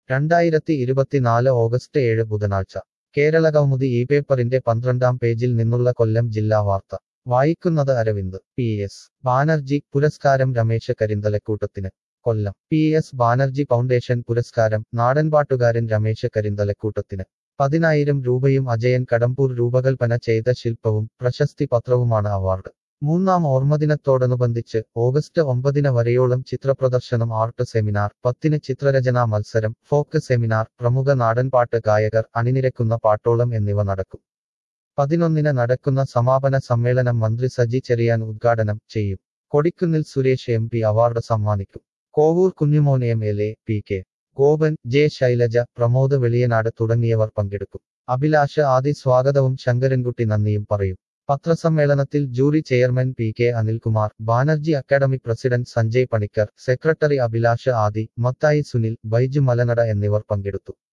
രണ്ടായിരത്തി ഇരുപത്തിനാല് ഓഗസ്റ്റ് ഏഴ് ബുധനാഴ്ച കേരളകൗമുദി ഈ പേപ്പറിന്റെ പന്ത്രണ്ടാം പേജിൽ നിന്നുള്ള കൊല്ലം ജില്ലാ വാർത്ത വായിക്കുന്നത് അരവിന്ദ് പി എസ് ബാനർജി പുരസ്കാരം രമേശ കരിന്തലക്കൂട്ടത്തിന് Kollam P S Banerjee foundation പുരസ്കാരം നാടൻപാട്ടുകാരൻ രമേശ കരിന്തലക്കൂട്ടത്തിന് പതിനായിരം രൂപയും അജയൻ കടമ്പൂർ രൂപകൽപ്പന ചെയ്ത ശില്പവും പ്രശസ്തി പത്രവുമാണ് അവാർഡ് മൂന്നാം ഓർമ്മദിനത്തോടനുബന്ധിച്ച് ഓഗസ്റ്റ് ഒമ്പതിന് വരെയോളം ചിത്രപ്രദർശനം ആർട്ട് സെമിനാർ പത്തിന് ചിത്രരചനാ മത്സരം ഫോക്ക് സെമിനാർ പ്രമുഖ നാടൻപാട്ട് ഗായകർ അണിനിരക്കുന്ന പാട്ടോളം എന്നിവ നടക്കും പതിനൊന്നിന് നടക്കുന്ന സമാപന സമ്മേളനം മന്ത്രി സജി ചെറിയാൻ ഉദ്ഘാടനം ചെയ്യും Kodikunnil Suresh M P award സമ്മാനിക്കും Kovoor Kunjumon M L A P K Gopan J Shailaja Pramod Veliyanad തുടങ്ങിയവർ പങ്കെടുക്കും അഭിലാഷ് ആദി സ്വാഗതവും ശങ്കരൻകുട്ടി നന്ദിയും പറയും പത്രസമ്മേളനത്തിൽ jury chairman P K Anilkumar Banerjee academy president Sanjay Panicker secretary Abhilash Adi Mathai Sunil Baiju Malanada എന്നിവർ പങ്കെടുത്തു